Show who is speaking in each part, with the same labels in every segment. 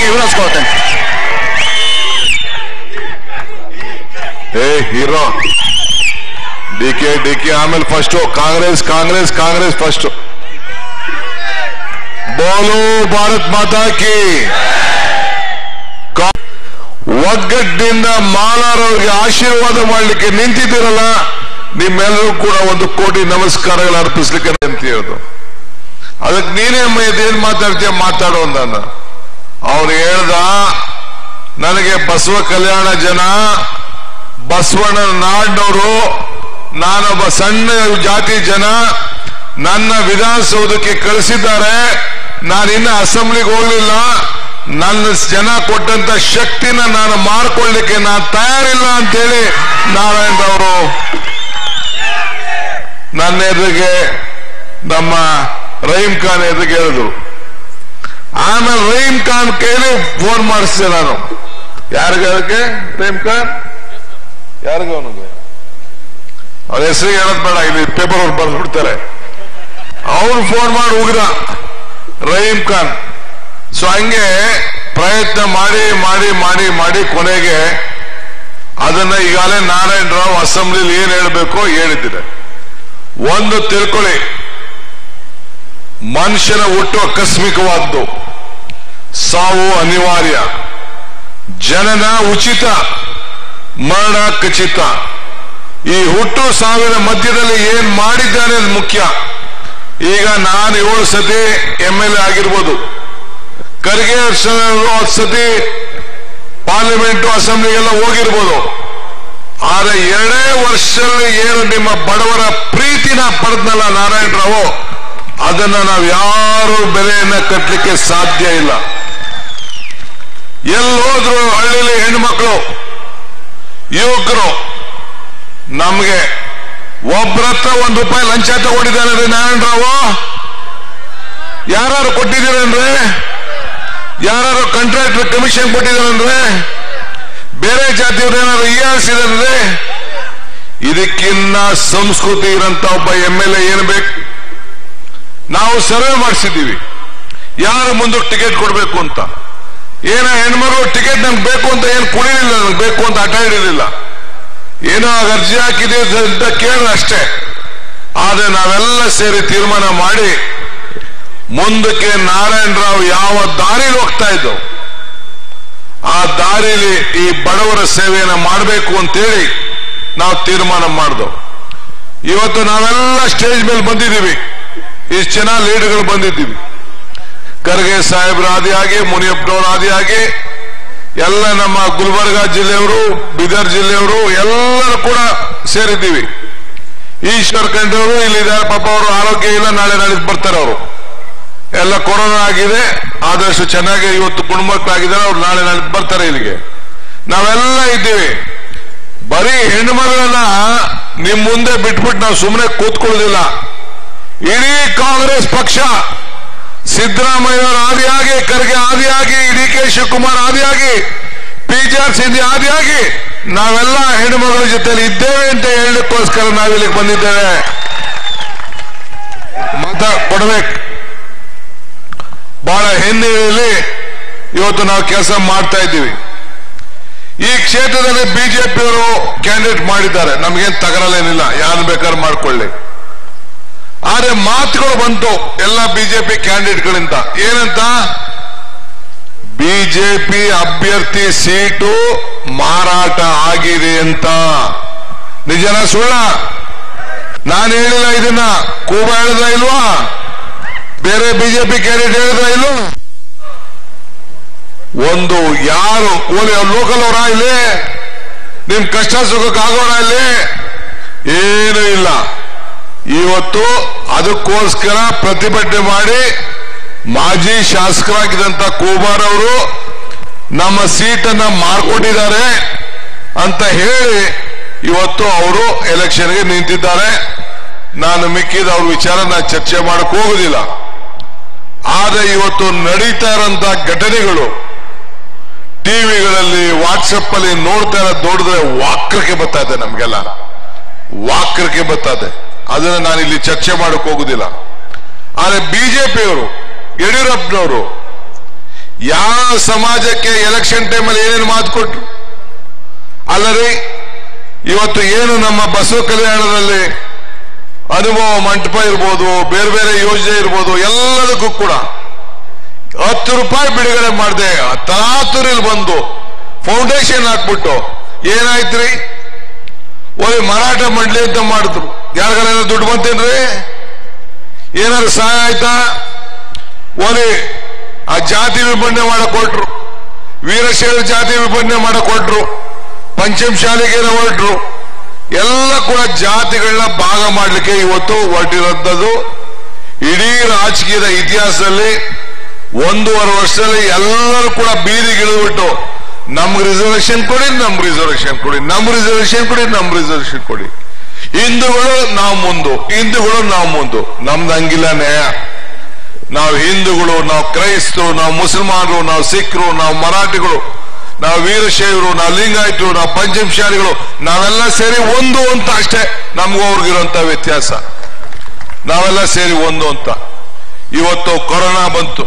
Speaker 1: ವಿವರಿಸ್ಕೊಳ್ತೇನೆ
Speaker 2: ಏ hero D K D K ಆಮೇಲೆ first Congress Congress Congress first ಬೋಲು ಭಾರತ್ ಮಾತಾ ಕಿ ಕಾ- ಒಗ್ಗಟ್ಟಿನಿಂದ ಮಾಲಾರವ್ರಿಗೆ ಆಶೀರ್ವಾದ ಮಾಡಲಿಕ್ಕೆ ನಿಂತಿದ್ದೀರಲ್ಲ ನಿಮ್ಮೆಲ್ಲರೂ ಕೂಡ ಒಂದು ಕೋಟಿ ನಮಸ್ಕಾರಗಳು ಅರ್ಪಿಸ್ಲಿಕ್ಕೆ ಅಂತ ಹೇಳುದು ಅದಕ್ಕೆ ನೀನೇ ಏನ್ ಮಾತಾಡ್ತೀಯ ಮಾತಾಡೋ ಅಂದ ಅವ್ರು ಹೇಳ್ದ ನನಗೆ ಬಸವ ಕಲ್ಯಾಣ ಜನ ಬಸವಣ್ಣನ ನಾಡಿನವರು ನಾನೊಬ್ಬ ಸಣ್ಣ ಜಾತಿ ಜನ ನನ್ನ ವಿಧಾನಸೌಧಕ್ಕೆ ಕಳಿಸಿದ್ದಾರೆ ನಾನು ಇನ್ನು ಅಸೆಂಬ್ಲಿಗೆ ಹೋಗ್ಲಿಲ್ಲ ನನ್ನ ಜನ ಕೊಟ್ಟಂತ ಶಕ್ತಿನ ನಾನು ಮಾರ್ಕೊಳ್ಳಿಕ್ಕೆ ನಾನು ತಯಾರಿಲ್ಲ ಅಂತೇಳಿ ನಾರಾಯಣರವರು ನನ್ನ ಎದುರಿಗೆ ನಮ್ಮ ರಹೀಂ ಖಾನ್ ಎದುರಿಗೆ ಹೇಳಿದ್ರು ಆಮೇಲೆ ರಹೀಂ ಖಾನ್ ಕೈಲಿ ಫೋನ್ ಮಾಡಿಸ್ದೆ ನಾನು ಯಾರಿಗೆ ಅದಕ್ಕೆ ರಹೀಂ ಖಾನ್ ಯಾರಿಗ ಅವನಿಗೆ ಅವ್ರ ಹೆಸರು ಹೇಳೋದ್ ಬೇಡ ಇಲ್ಲಿ ಪೇಪರ್ ಅವ್ರು ಬರೆದು ಬಿಡ್ತಾರೆ ಅವ್ರು ಫೋನ್ ಮಾಡಿ ಹೋಗಿದ ರಹೀಂ ಖಾನ್ ಸೊ ಹಂಗೆ ಪ್ರಯತ್ನ ಮಾಡಿ ಮಾಡಿ ಮಾಡಿ ಮಾಡಿ ಕೊನೆಗೆ ಅದನ್ನ ಈಗಾಗಲೇ ನಾರಾಯಣ ರಾವ್ ಅಸೆಂಬ್ಲಿಲಿ ಏನ್ ಹೇಳ್ಬೇಕೋ ಹೇಳಿದ್ದಾರೆ ಒಂದು ತಿಳ್ಕೊಳ್ಳಿ ಮನುಷ್ಯನ ಹುಟ್ಟು ಆಕಸ್ಮಿಕವಾದ್ದು ಸಾವು ಅನಿವಾರ್ಯ ಜನನ ಉಚಿತ ಮರಣ ಖಚಿತ ಈ ಹುಟ್ಟು ಸಾವಿನ ಮಧ್ಯದಲ್ಲಿ ಏನ್ ಮಾಡಿದ್ದಾನೆ ಅದು ಮುಖ್ಯ ಈಗ ನಾನು ಏಳು ಸತಿ ಎಂ ಎಲ್ ಎ ಆಗಿರ್ಬೋದು ಖರ್ಗೆ ಹತ್ತು ಸತಿ ಪಾರ್ಲಿಮೆಂಟ್ ಅಸೆಂಬ್ಲಿಗೆಲ್ಲ ಹೋಗಿರ್ಬೋದು ಆದ್ರೆ ಎರಡೇ ವರ್ಷದಲ್ಲಿ ಏನು ನಿಮ್ಮ ಬಡವರ ಪ್ರೀತಿನ ಪಡೆದ್ನಲ್ಲ ನಾರಾಯಣ ರಾವು ಅದನ್ನ ನಾವು ಯಾರು ಬೆಲೆಯನ್ನ ಕಟ್ಟಲಿಕ್ಕೆ ಸಾಧ್ಯ ಇಲ್ಲ ಎಲ್ಲೋದ್ರು ಹಳ್ಳಿಲಿ ಹೆಣ್ಮಕ್ಳು ಯುವಕರು ನಮ್ಗೆ ಒಬ್ಬರ ಹತ್ರ ಒಂದ್ ರೂಪಾಯಿ ಲಂಚ ತಗೊಂಡಿದ್ದಾರೆ ನಾರಾಯಣ ರಾವು ಯಾರು ಕೊಟ್ಟಿದ್ದೀರಂದ್ರೆ ಯಾರು ಕಾಂಟ್ರಾಕ್ಟರ್ ಕಮಿಷನ್ ಕೊಟ್ಟಿದ್ದಾರಂದ್ರೆ ಬೇರೆ ಜಾತಿಯವ್ರು ಏನಾದ್ರು ಇ ಆರ್ ಸಿದ್ರೆ ಇದಕ್ಕಿನ್ನ ಸಂಸ್ಕೃತಿ ಇರಂತ ಒಬ್ಬ ಎಂ ಎಲ್ ಎ ಏನ್ ಬೇಕು ನಾವು ಸರ್ವೆ ಮಾಡಿಸಿದ್ದೀವಿ ಯಾರು ಮುಂದಕ್ಕೆ ಟಿಕೆಟ್ ಕೊಡಬೇಕು ಅಂತ ಏನ ಹೆಣ್ಮಗಳು ಟಿಕೆಟ್ ನನ್ಗೆ ಬೇಕು ಅಂತ ಏನು ಕುಡಿಲಿಲ್ಲ ನನ್ಗೆ ಬೇಕು ಅಂತ ಹಠ ಹಿಡಿಲಿಲ್ಲ ಏನೋ ಆಗ ಅರ್ಜಿ ಹಾಕಿದೆ ಅಂತ ಕೇಳಿದ ಅಷ್ಟೇ ಆದ್ರೆ ನಾವೆಲ್ಲ ಸೇರಿ ತೀರ್ಮಾನ ಮಾಡಿ ಮುಂದಕ್ಕೆ ನಾರಾಯಣ ರಾವ್ ಯಾವ ದಾರಿಲಿ ಹೋಗ್ತಾ ಇದ್ದವು ಆ ದಾರಿಲಿ ಈ ಬಡವರ ಸೇವೆಯನ್ನ ಮಾಡಬೇಕು ಅಂತೇಳಿ ನಾವು ತೀರ್ಮಾನ ಮಾಡಿದವು ಇವತ್ತು ನಾವೆಲ್ಲ ಸ್ಟೇಜ್ ಮೇಲೆ ಬಂದಿದ್ದೀವಿ ಇಷ್ಟು ಜನ ಲೀಡರ್ಗಳು ಬಂದಿದ್ದೀವಿ ಖರ್ಗೆ ಸಾಹೇಬ್ರ ಆದಿಯಾಗಿ ಮುನಿಯಪ್ಪನವ್ರ ಆದಿಯಾಗಿ ಎಲ್ಲ ನಮ್ಮ ಗುಲ್ಬರ್ಗ ಜಿಲ್ಲೆಯವರು ಬೀದರ್ ಜಿಲ್ಲೆಯವರು ಎಲ್ಲರೂ ಕೂಡ ಸೇರಿದ್ದೀವಿ ಈಶ್ವರ್ ಖಂಡ್ರವರು ಇಲ್ಲಿದ್ದಾರೆ ಪಾಪ ಅವರು ಆರೋಗ್ಯ ಇಲ್ಲ ನಾಳೆ ನಾಳೆ ಬರ್ತಾರೆ ಅವರು ಎಲ್ಲ ಕೊರೋನಾ ಆಗಿದೆ ಆದಷ್ಟು ಚೆನ್ನಾಗಿ ಇವತ್ತು ಗುಣಮುಖರಾಗಿದ್ದಾರೆ ಅವ್ರು ನಾಳೆ ನಾಳೆ ಬರ್ತಾರೆ ಇಲ್ಲಿಗೆ ನಾವೆಲ್ಲ ಇದ್ದೀವಿ ಬರೀ ಹೆಣ್ಣುಮಗಳನ್ನ ನಿಮ್ ಮುಂದೆ ಬಿಟ್ಬಿಟ್ಟು ನಾವು ಸುಮ್ಮನೆ ಕೂತ್ಕೊಳ್ಳೋದಿಲ್ಲ ಇಡೀ ಕಾಂಗ್ರೆಸ್ ಪಕ್ಷ ಸಿದ್ದರಾಮಯ್ಯವರ ಆದಿಯಾಗಿ ಖರ್ಗೆ ಆದಿಯಾಗಿ ಡಿ ಕೆ ಶಿವಕುಮಾರ್ ಆದಿಯಾಗಿ ಪಿ ಜೆ ಆರ್ ಸಿಂಧಿ ಆದಿಯಾಗಿ ನಾವೆಲ್ಲ ಹೆಣ್ಣುಮಗಳ ಜೊತೆಲಿ ಇದ್ದೇವೆ ಅಂತ ಹೇಳಲಿಕ್ಕೋಸ್ಕರ ನಾವಿಲ್ಲಿಗೆ ಬಂದಿದ್ದೇವೆ ಮತ ಕೊಡ್ಬೇಕು ಬಹಳ ಹಿನ್ನೆಲೆಯಲ್ಲಿ ಇವತ್ತು ನಾವು ಕೆಲಸ ಮಾಡ್ತಾ ಇದ್ದೀವಿ ಈ ಕ್ಷೇತ್ರದಲ್ಲಿ ಬಿಜೆಪಿಯವರು ಕ್ಯಾಂಡಿಡೇಟ್ ಮಾಡಿದ್ದಾರೆ ನಮಗೇನು ತಗರಲೇನಿಲ್ಲ ಯಾರು ಬೇಕಾದ್ರೂ ಮಾಡ್ಕೊಳ್ಳಿ ಆದ್ರೆ ಮಾತುಗಳು ಬಂತು ಎಲ್ಲ ಬಿಜೆಪಿ ಕ್ಯಾಂಡಿಡೇಟ್ಗಳಿಂದ ಏನಂತ ಬಿಜೆಪಿ ಅಭ್ಯರ್ಥಿ ಸೀಟು ಮಾರಾಟ ಆಗಿದೆ ಅಂತ ನಿಜನ ಸುಳ್ಳ ನಾನು ಹೇಳಿಲ್ಲ ಇದನ್ನ ಕೂಬ ಹೇಳಿದ್ರ ಇಲ್ವಾ ಬೇರೆ ಬಿಜೆಪಿ ಕ್ಯಾಂಡಿಡೇಟ್ ಹೇಳಿದ್ರ ಇಲ್ವಾ ಒಂದು ಯಾರು ಓಲಿ ಲೋಕಲ್ ಅವರ ಇಲ್ಲಿ ನಿಮ್ ಕಷ್ಟ ಸುಖಕ್ಕೆ ಆಗೋಣ ಇಲ್ಲಿ ಏನೂ ಇಲ್ಲ ಇವತ್ತು ಅದಕ್ಕೋಸ್ಕರ ಪ್ರತಿಭಟನೆ ಮಾಡಿ ಮಾಜಿ ಶಾಸಕರಾಗಿದ್ದಂತ ಕೋಬಾರ್ ಅವರು ನಮ್ಮ ಸೀಟನ್ನ ಮಾರ್ಕೊಂಡಿದ್ದಾರೆ ಅಂತ ಹೇಳಿ ಇವತ್ತು ಅವರು ಎಲೆಕ್ಷನ್ಗೆ ನಿಂತಿದ್ದಾರೆ ನಾನು ಮಿಕ್ಕಿದ ಅವ್ರ ವಿಚಾರ ನಾನು ಚರ್ಚೆ ಮಾಡಕ್ ಹೋಗುದಿಲ್ಲ ಆದ್ರೆ ಇವತ್ತು ನಡೀತಾ ಇರೋಂತ ಘಟನೆಗಳು ಟಿವಿಗಳಲ್ಲಿ ವಾಟ್ಸಪ್ ಅಲ್ಲಿ ನೋಡ್ತಾ ಇರೋ ನೋಡಿದ್ರೆ ವಾಕ್ರಕ್ಕೆ ಬರ್ತಾ ಇದೆ ನಮ್ಗೆಲ್ಲ ವಾಕ್ರಕ್ಕೆ ಬರ್ತಾ ಇದೆ ಅದನ್ನ ನಾನು ಇಲ್ಲಿ ಚರ್ಚೆ ಮಾಡಕ್ ಹೋಗುದಿಲ್ಲ ಆದ್ರೆ ಬಿಜೆಪಿಯವರು ಯಡಿಯೂರಪ್ಪನವರು ಯಾವ ಸಮಾಜಕ್ಕೆ ಎಲೆಕ್ಷನ್ ಟೈಮಲ್ಲಿ ಏನೇನು ಮಾತು ಕೊಟ್ರು ಅಲ್ಲರಿ ಇವತ್ತು ಏನು ನಮ್ಮ ಬಸವ ಕಲ್ಯಾಣದಲ್ಲಿ ಅನುಭವ ಮಂಟಪ ಇರ್ಬೋದು ಬೇರೆ ಬೇರೆ ಯೋಜನೆ ಇರ್ಬೋದು ಎಲ್ಲದಕ್ಕೂ ಕೂಡ ಹತ್ತು ರೂಪಾಯಿ ಬಿಡುಗಡೆ ಮಾಡಿದೆ ತರಾತುರಿಲ್ ಬಂದು ಫೌಂಡೇಶನ್ ಹಾಕ್ಬಿಟ್ಟು ಏನಾಯ್ತ್ರಿ ಓಯ್ ಮಾರಾಟ ಮಾಡ್ಲಿ ಅಂತ ಮಾಡಿದ್ರು ಯಾರಿಗಾರ ದುಡ್ಡು ಬಂತೇನ್ರಿ ಏನಾದ್ರು ಸಹಾಯ ಆಯ್ತಾ ಓಲಿ ಆ ಜಾತಿ ವಿಭಜನೆ ಮಾಡಕ್ ಕೊಟ್ರು ವೀರಶೈವ ಜಾತಿ ವಿಭಜನೆ ಮಾಡಕ್ ಕೊಟ್ರು ಪಂಚಮ ಶಾಲೆಗೆ ಹೊರಟ್ರು ಎಲ್ಲ ಕೂಡ ಜಾತಿಗಳನ್ನ ಭಾಗ ಮಾಡಲಿಕ್ಕೆ ಇವತ್ತು ಹೊರಟಿರೋಂಥದ್ದು ಇಡೀ ರಾಜಕೀಯದ ಇತಿಹಾಸದಲ್ಲಿ ಒಂದೂವರೆ ವರ್ಷದಲ್ಲಿ ಎಲ್ಲರೂ ಕೂಡ ಬೀದಿಗಿಳಿದ್ಬಿಟ್ಟು ನಮ್ಗೆ ರಿಸರ್ವೇಶನ್ ಕೊಡಿ ನಮ್ಗೆ ರಿಸರ್ವೇಶನ್ ಕೊಡಿ ನಮ್ ರಿಸರ್ವೇಶನ್ ಕೊಡಿ ನಮ್ ರಿಸರ್ವೇಶನ್ ಕೊಡಿ ಹಿಂದೂಗಳು ನಾವು ಮುಂದು ಹಿಂದೂಗಳು ನಾವು ಮುಂದು ನಮ್ದು ಹಂಗಿಲ್ಲ ನ್ಯಾಯ ನಾವು ಹಿಂದೂಗಳು ನಾವು ಕ್ರೈಸ್ತರು ನಾವು ಮುಸಲ್ಮಾನರು ನಾವು ಸಿಖ್ರು ನಾವು ಮರಾಠಿಗಳು ನಾವು ವೀರಶೈವರು ನಾವು ಲಿಂಗಾಯತರು ನಾವು ಪಂಚಮಶಾಲಿಗಳು ನಾವೆಲ್ಲ ಸೇರಿ ಒಂದು ಅಂತ ಅಷ್ಟೇ ನಮಗೂ ಅವ್ರಿಗಿರುವಂತ ವ್ಯತ್ಯಾಸ ನಾವೆಲ್ಲ ಸೇರಿ ಒಂದು ಅಂತ ಇವತ್ತು ಕೊರೋನಾ ಬಂತು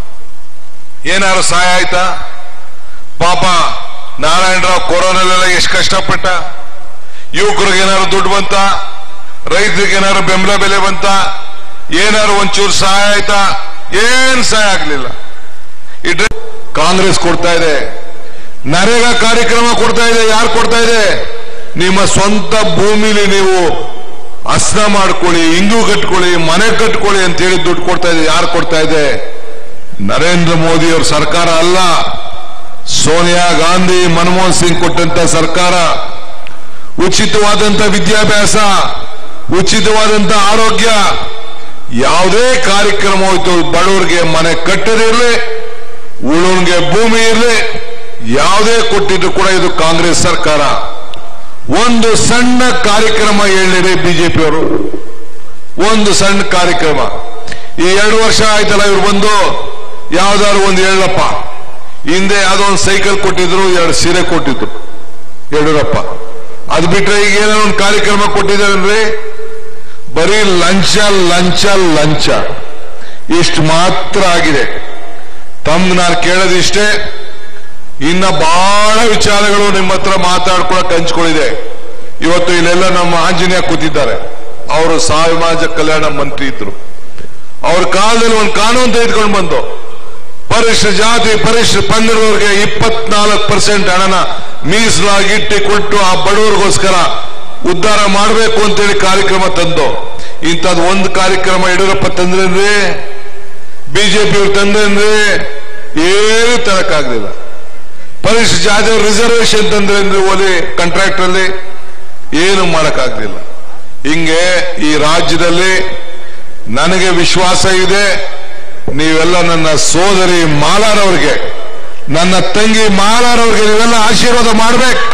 Speaker 2: ಏನಾರು ಸಹಾಯ ಆಯ್ತಾ ಪಾಪ ನಾರಾಯಣರಾವ್ ಕೊರೋನಾಲೆಲ್ಲ ಎಷ್ಟು ಕಷ್ಟಪಟ್ಟ ಯುವಕರಿಗೆ ಏನಾದ್ರು ದುಡ್ಡು ಬಂತ ರೈತರಿಗೆ ಏನಾದ್ರು ಬೆಂಬಲ ಬೆಲೆ ಬಂತ ಏನಾದ್ರು ಒಂಚೂರು ಸಹಾಯ ಆಯ್ತಾ ಏನ್ ಸಹಾಯ ಆಗ್ಲಿಲ್ಲ ಇಟ್ರೆ ಕಾಂಗ್ರೆಸ್ ಕೊಡ್ತಾ ಇದೆ ನರೇಗಾ ಕಾರ್ಯಕ್ರಮ ಕೊಡ್ತಾ ಇದೆ ಯಾರು ಕೊಡ್ತಾ ಇದೆ ನಿಮ್ಮ ಸ್ವಂತ ಭೂಮಿಲಿ ನೀವು ಹಸ್ನ ಮಾಡ್ಕೊಳ್ಳಿ ಇಂಗು ಕಟ್ಕೊಳ್ಳಿ ಮನೆ ಕಟ್ಕೊಳ್ಳಿ ಅಂತ ಹೇಳಿ ದುಡ್ಡು ಕೊಡ್ತಾ ಇದೆ ಯಾರು ಕೊಡ್ತಾ ಇದೆ ನರೇಂದ್ರ ಮೋದಿ ಅವ್ರ ಸರ್ಕಾರ ಅಲ್ಲ ಸೋನಿಯಾ ಗಾಂಧಿ ಮನಮೋಹನ್ ಸಿಂಗ್ ಕೊಟ್ಟಂತ ಸರ್ಕಾರ ಉಚಿತವಾದಂತ ವಿದ್ಯಾಭ್ಯಾಸ ಉಚಿತವಾದಂತ ಆರೋಗ್ಯ ಯಾವುದೇ ಕಾರ್ಯಕ್ರಮ ಹೋಯ್ತು ಬಡವರಿಗೆ ಮನೆ ಕಟ್ಟದಿರಲಿ ಉಳುವನ್ಗೆ ಭೂಮಿ ಇರಲಿ ಯಾವುದೇ ಕೊಟ್ಟಿದ್ದು ಕೂಡ ಇದು ಕಾಂಗ್ರೆಸ್ ಸರ್ಕಾರ ಒಂದು ಸಣ್ಣ ಕಾರ್ಯಕ್ರಮ ಹೇಳಿರಿ ಬಿಜೆಪಿಯವರು ಒಂದು ಸಣ್ಣ ಕಾರ್ಯಕ್ರಮ ಈ ಎರಡು ವರ್ಷ ಆಯ್ತಲ್ಲ ಇವ್ರು ಬಂದು ಯಾವ್ದಾದ್ರು ಒಂದು ಹೇಳಪ್ಪ ಹಿಂದೆ ಯಾವ್ದೋ ಒಂದು ಸೈಕಲ್ ಕೊಟ್ಟಿದ್ರು ಎರಡು ಸೀರೆ ಕೊಟ್ಟಿದ್ರು ಯಡಿಯೂರಪ್ಪ ಅದು ಬಿಟ್ರೆ ಈಗ ಏನೋ ಒಂದು ಕಾರ್ಯಕ್ರಮ ಕೊಟ್ಟಿದ್ದಾರನ್ರಿ ಬರೀ ಲಂಚ ಲಂಚ ಲಂಚ ಇಷ್ಟು ಮಾತ್ರ ಆಗಿದೆ ತಮ್ಗೆ ನಾನು ಕೇಳೋದಿಷ್ಟೇ ಇನ್ನ ಬಹಳ ವಿಚಾರಗಳು ನಿಮ್ಮ ಹತ್ರ ಮಾತಾಡ್ಕೊಳಕ್ ಹಂಚ್ಕೊಂಡಿದೆ ಇವತ್ತು ಇಲ್ಲೆಲ್ಲ ನಮ್ಮ ಆಂಜನೇಯ ಕೂತಿದ್ದಾರೆ ಅವರು ಸಮಾಜ ಕಲ್ಯಾಣ ಮಂತ್ರಿ ಇದ್ರು ಅವ್ರ ಕಾಲದಲ್ಲಿ ಒಂದು ಕಾನೂನು ತೆಗೆದುಕೊಂಡು ಬಂದು ಪರಿಷ್ಠ ಜಾತಿ ಪರಿಷ್ಠ ಪಂಗಡದವರಿಗೆ ಇಪ್ಪತ್ನಾಲ್ಕು ಪರ್ಸೆಂಟ್ ಹಣನ ಮೀಸಲಾಗಿಟ್ಟು ಕೊಟ್ಟು ಆ ಬಡವರಿಗೋಸ್ಕರ ಉದ್ಧಾರ ಮಾಡಬೇಕು ಅಂತೇಳಿ ಕಾರ್ಯಕ್ರಮ ತಂದು ಇಂಥದ್ದು ಒಂದು ಕಾರ್ಯಕ್ರಮ ಯಡಿಯೂರಪ್ಪ ತಂದ್ರೇನ್ರಿ ಬಿಜೆಪಿ ಅವ್ರು ತಂದ್ರೇನ್ರಿ ಏನು ತರಕ್ಕಾಗ್ಲಿಲ್ಲ ಪರಿಷ್ಠ ಜಾತಿ ರಿಸರ್ವೇಶನ್ ತಂದ್ರೇನ್ರಿ ಓಲಿ ಕಾಂಟ್ರಾಕ್ಟ್ ಅಲ್ಲಿ ಏನು ಮಾಡಕ್ಕಾಗ್ಲಿಲ್ಲ ಹಿಂಗೆ ಈ ರಾಜ್ಯದಲ್ಲಿ ನನಗೆ ವಿಶ್ವಾಸ ಇದೆ ನೀವೆಲ್ಲ ನನ್ನ ಸೋದರಿ ಮಾಲಾರವ್ರಿಗೆ ನನ್ನ ತಂಗಿ ಮಾಲಾರವ್ರಿಗೆ ನೀವೆಲ್ಲ ಆಶೀರ್ವಾದ ಮಾಡ್ಬೇಕು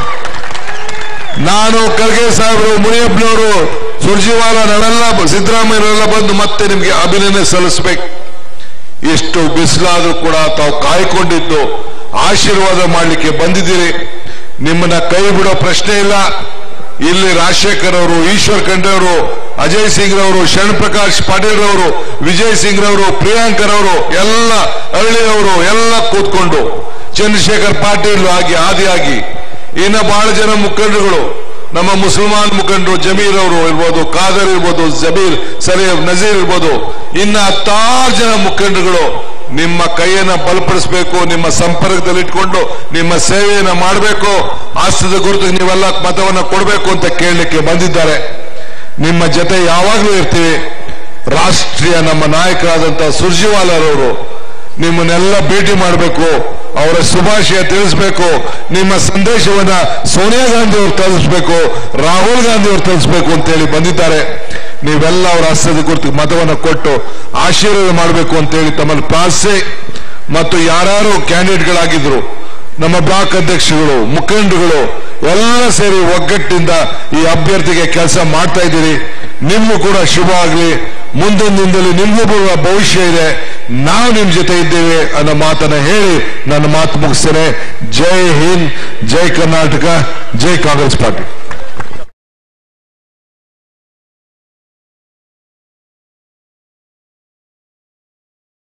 Speaker 2: ನಾನು ಖರ್ಗೆ ಸಾಹೇಬರು ಮುನಿಯಪ್ಪನವರು ಸುರ್ಜಿವಾಲ ನಳೆಲ್ಲ ಸಿದ್ದರಾಮಯ್ಯರೆಲ್ಲ ಬಂದು ಮತ್ತೆ ನಿಮ್ಗೆ ಅಭಿನಂದನೆ ಸಲ್ಲಿಸ್ಬೇಕು ಎಷ್ಟು ಬಿಸಿಲಾದ್ರೂ ಕೂಡ ತಾವು ಕಾಯ್ಕೊಂಡಿದ್ದು ಆಶೀರ್ವಾದ ಮಾಡಲಿಕ್ಕೆ ಬಂದಿದ್ದೀರಿ ನಿಮ್ಮನ್ನ ಕೈ ಬಿಡೋ ಪ್ರಶ್ನೆ ಇಲ್ಲ ಇಲ್ಲಿ ರಾಜಶೇಖರ್ ಅವರು ಈಶ್ವರ್ ಖಂಡ್ರೆ ಅವರು ಅಜಯ್ ಸಿಂಗ್ ರವರು ಶರಣ್ ಪ್ರಕಾಶ್ ಪಾಟೀಲ್ ರವರು ವಿಜಯ್ ಸಿಂಗ್ ರವರು ಪ್ರಿಯಾಂಕರ್ ಅವರು ಎಲ್ಲ ಅರಳಿ ಅವರು ಎಲ್ಲ ಕೂತ್ಕೊಂಡು ಚಂದ್ರಶೇಖರ್ ಪಾಟೀಲ್ ಆಗಿ ಆದಿಯಾಗಿ ಇನ್ನ ಬಹಳ ಜನ ಮುಖಂಡರುಗಳು ನಮ್ಮ ಮುಸಲ್ಮಾನ್ ಮುಖಂಡರು ಜಮೀರ್ ಅವರು ಇರ್ಬೋದು ಖಾದರ್ ಇರ್ಬೋದು ಜಬೀರ್ ಸರೀಫ್ ನಜೀರ್ ಇರ್ಬೋದು ಇನ್ನ ಹತ್ತಾರು ಜನ ಮುಖಂಡರುಗಳು ನಿಮ್ಮ ಕೈಯನ್ನ ಬಲಪಡಿಸಬೇಕು ನಿಮ್ಮ ಸಂಪರ್ಕದಲ್ಲಿ ಇಟ್ಕೊಂಡು ನಿಮ್ಮ ಸೇವೆಯನ್ನ ಮಾಡಬೇಕು ಆಸ್ತದ ಗುರುತಿಗೆ ನೀವೆಲ್ಲ ಮತವನ್ನ ಕೊಡಬೇಕು ಅಂತ ಕೇಳಲಿಕ್ಕೆ ಬಂದಿದ್ದಾರೆ ನಿಮ್ಮ ಜೊತೆ ಯಾವಾಗಲೂ ಇರ್ತೀವಿ ರಾಷ್ಟ್ರೀಯ ನಮ್ಮ ನಾಯಕರಾದಂತಹ ಸುರ್ಜಿವಾಲರವರು ನಿಮ್ಮನ್ನೆಲ್ಲ ಭೇಟಿ ಮಾಡಬೇಕು ಅವರ ಶುಭಾಶಯ ತಿಳಿಸ್ಬೇಕು ನಿಮ್ಮ ಸಂದೇಶವನ್ನ ಸೋನಿಯಾ ಗಾಂಧಿ ಅವರು ತಲುಪಿಸ್ಬೇಕು ರಾಹುಲ್ ಗಾಂಧಿ ಅವರು ತಲುಪಿಸ್ಬೇಕು ಅಂತೇಳಿ ಬಂದಿದ್ದಾರೆ ನೀವೆಲ್ಲ ಅವರ ಹಸ್ತದ ಗುರುತು ಮತವನ್ನು ಕೊಟ್ಟು ಆಶೀರ್ವಾದ ಮಾಡಬೇಕು ಅಂತೇಳಿ ತಮ್ಮಲ್ಲಿ ಪ್ರಾರ್ಥಿಸಿ ಮತ್ತು ಯಾರು ಕ್ಯಾಂಡಿಡೇಟ್ಗಳಾಗಿದ್ರು ನಮ್ಮ ಬ್ಲಾಕ್ ಅಧ್ಯಕ್ಷಗಳು ಮುಖಂಡರುಗಳು ಎಲ್ಲ ಸೇರಿ ಒಗ್ಗಟ್ಟಿಂದ ಈ ಅಭ್ಯರ್ಥಿಗೆ ಕೆಲಸ ಮಾಡ್ತಾ ಇದ್ದೀರಿ ನಿಮ್ಗೂ ಕೂಡ ಶುಭ ಆಗಲಿ ಮುಂದಿನ ದಿನದಲ್ಲಿ ನಿಮ್ಗೂ ಬರುವ ಭವಿಷ್ಯ ಇದೆ ನಾವು ನಿಮ್ ಜೊತೆ ಇದ್ದೇವೆ ಅನ್ನೋ ಮಾತನ್ನ ಹೇಳಿ ನನ್ನ ಮಾತು ಮುಗಿಸ್ತೇನೆ ಜೈ ಹಿಂದ್ ಜೈ ಕರ್ನಾಟಕ ಜೈ ಕಾಂಗ್ರೆಸ್ ಪಾರ್ಟಿ